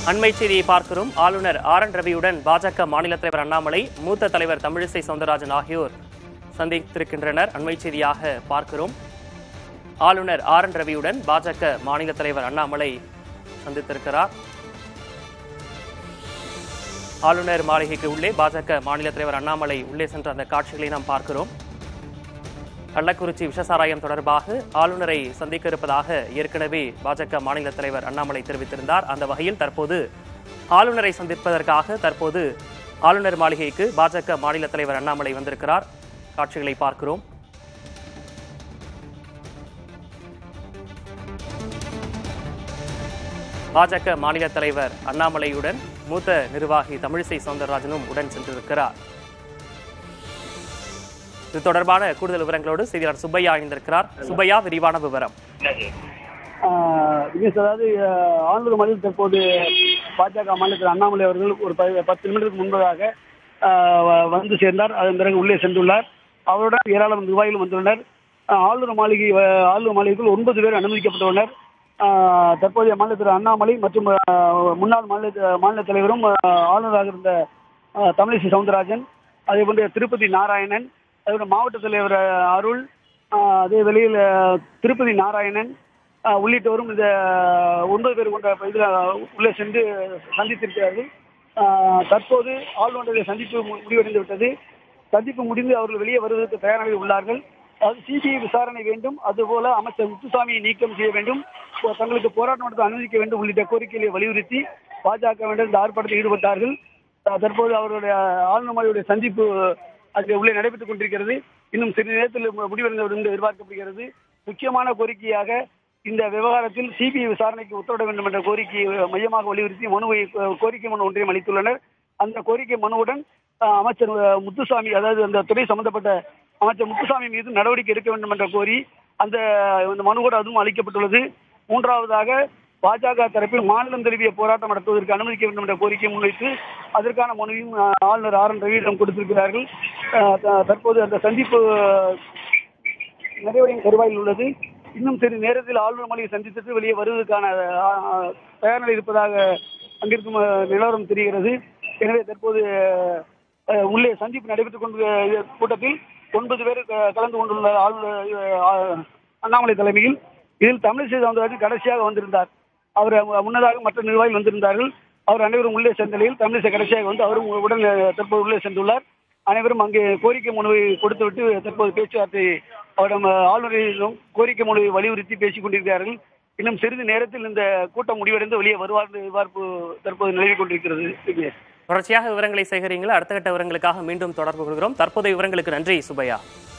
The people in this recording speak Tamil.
அண்மை செய்தியை பார்க்கிறோம் ஆளுநர் ஆர் என் ரவியுடன் பாஜக மாநில தலைவர் அண்ணாமலை மூத்த தலைவர் தமிழிசை சவுந்தரராஜன் ஆகியோர் சந்தித்திருக்கின்றனர் அண்மை செய்தியாக பார்க்கிறோம் ஆளுநர் ஆர் என் ரவியுடன் பாஜக மாநில தலைவர் அண்ணாமலை சந்தித்திருக்கிறார் ஆளுநர் மாளிகைக்கு உள்ளே பாஜக மாநில தலைவர் அண்ணாமலை உள்ளே சென்ற அந்த காட்சிகளை நாம் பார்க்கிறோம் கள்ளக்குறிச்சி விஷசாராயம் தொடர்பாக ஆளுநரை சந்திக்க இருப்பதாக ஏற்கனவே பாஜக மாநில தலைவர் அண்ணாமலை தெரிவித்திருந்தார் அந்த வகையில் தற்போது ஆளுநரை சந்திப்பதற்காக தற்போது ஆளுநர் மாளிகைக்கு பாஜக மாநில தலைவர் அண்ணாமலை வந்திருக்கிறார் காட்சிகளை பார்க்கிறோம் பாஜக மாநில தலைவர் அண்ணாமலையுடன் மூத்த நிர்வாகி தமிழிசை சவுந்தரராஜனும் உடன் சென்றிருக்கிறார் இது தொடர்பான கூடுதல் விவரங்களோடு செய்தியாளர் சுப்பையா இணைந்திருக்கிறார் சுப்பையா விரிவான விவரம் ஆஹ் விக்னேஷ் அதாவது ஆஹ் ஆளுநர் மாநிலம் தற்போது பாஜக மாநிலத்தில் அண்ணாமலை அவர்கள் ஒரு ப- பத்து நிமிடத்துக்கு முன்பதாக ஆஹ் வ- வந்து சேர்ந்தார் அதன் பிறகு உள்ளே சென்றுள்ளார் அவருடன் ஏராளம் நிர்வாகிகள் வந்துள்ளனர் ஆஹ் ஆளுநர் மாளிகை வ- ஆளுநர் மாளிகைக்குள் ஒன்பது பேர் அனுமதிக்கப்பட்டுள்ளனர் ஆஹ் தற்போதைய மாநிலத்தில் அண்ணாமலை மற்றும் ஆஹ் முன்னாள் மாநில மாநில தலைவரும் ஆஹ் ஆளுநராக இருந்த ஆஹ் தமிழிசை சவுந்தரராஜன் அதே போன்று திருப்பதி நாராயணன் அதே மாவட்ட தலைவர் ஆஹ் அருள் ஆஹ் அதே வேளையில் ஆஹ் திருப்பதி நாராயணன் ஆஹ் உள்ளிட்டோரும் இந்த ஒன்பது பேர் கொண்ட இதில் உள்ளே சென்று சந்தித்திருக்கிறார்கள் ஆஹ் தற்போது ஆளுநருடைய சந்திப்பு மு- முடிவடைந்து விட்டது சந்திப்பு முடிந்து அவர்கள் வெளியே வருவதற்கு தயாராக உள்ளார்கள் அது சிபிஐ விசாரணை வேண்டும் அதுபோல அமைச்சர் முத்துசாமியை நீக்கம் செய்ய வேண்டும் போ- தங்களுக்கு போராட்டம் நடத்த அனுமதிக்க வேண்டும் உள்ளிட்ட கோரிக்கைகளை வலியுறுத்தி பாஜகவினர் இந்த ஆர்ப்பாட்டத்தில் ஈடுபட்டார்கள் அஹ் தற்போது அவருடைய ஆளுநருடைய சந்திப்பு அங்கே உள்ளே நடைபெற்றுக் கொண்டிருக்கிறது இன்னும் சிறிது நேரத்தில் மு- முடிவடைந்து என்று எதிர்பார்க்கப்படுகிறது முக்கியமான கோரிக்கையாக இந்த விவகாரத்தில் சிபிஐ விசாரணைக்கு உத்தரவிட வேண்டும் என்ற கோரிக்கையை மையமாக வலியுறுத்தி மனுவை அஹ், கோரிக்கை மனு ஒன்றையும் அளித்துள்ளனர் அந்த கோரிக்கை மனுவுடன் அஹ், அமைச்சர் அஹ், முத்துசாமி அதாவது அந்த துறை சம்பந்தப்பட்ட அமைச்சர் முத்துசாமி மீது நடவடிக்கை எடுக்க வேண்டும் என்ற கோரி அந்த இந்த மனு கூட அதுவும் அளிக்கப்பட்டுள்ளது மூன்றாவதாக பாஜக தரப்பில் மாநிலம் தழுவிய போராட்டம் நடத்துவதற்கு அனுமதிக்க வேண்டும் என்ற கோரிக்கை முன்வைத்து அதற்கான மனுவையும் அஹ், ஆளுநர் ஆர் என் ரவியிடம் கொடுத்திருக்கிறார்கள் அஹ், த- தற்போது அந்த சந்திப்பு நிறைவடையும் தருவாயில் உள்ளது இன்னும் சிறிது நேரத்தில் ஆளுநர் மாளிகை சந்தித்துட்டு வெளியே வருவதற்கான அஹ், அஹ், தயார் நிலை இருப்பதாக அங்கிருக்கும் அஹ், நிலவரம் தெரிகிறது எனவே தற்போது அஹ், உள்ளே சந்திப்பு நடைபெற்றுக் கொண்டு கூட்டத்தில் ஒன்பது பேர் க- கலந்து கொண்டுள்ள ஆளுநர் அஹ், அண்ணாமலை தலைமையில் இதில் தமிழிசை சவுந்தரராஜன் கடைசியாக வந்திருந்தார் அவர் முன்னதாக மற்ற நிர்வாகிகள் வந்திருந்தார்கள் அவர் அனைவரும் உள்ளே சென்ற நிலையில் தமிழிசை கடைசியாக வந்து அவரும் உடன் அஹ், தற்போது உள்ளே சென்றுள்ளார் அனைவரும் அங்கே கோரிக்கை மனுவை கொடுத்துவிட்டு தற்போது பேச்சுவார்த்தை அவரிடம் அஹ், ஆளுநரிடம் கோரிக்கை மனுவை வலியுறுத்தி பேசிக் கொண்டிருக்கிறார்கள் இன்னும் சிறிது நேரத்தில் இந்த கூட்டம் முடிவடைந்து வெளியே வருவார் என்ற எதிர்பார்ப்பு தற்போது நிலவிக் கொண்டிருக்கிறது விக்னேஷ் தொடர்ச்சியாக விவரங்களை சேகரிங்கள் அடுத்த கட்ட விவரங்களுக்காக மீண்டும் தொடர்பு கொள்கிறோம் தற்போதைய விவரங்களுக்கு நன்றி சுப்பையா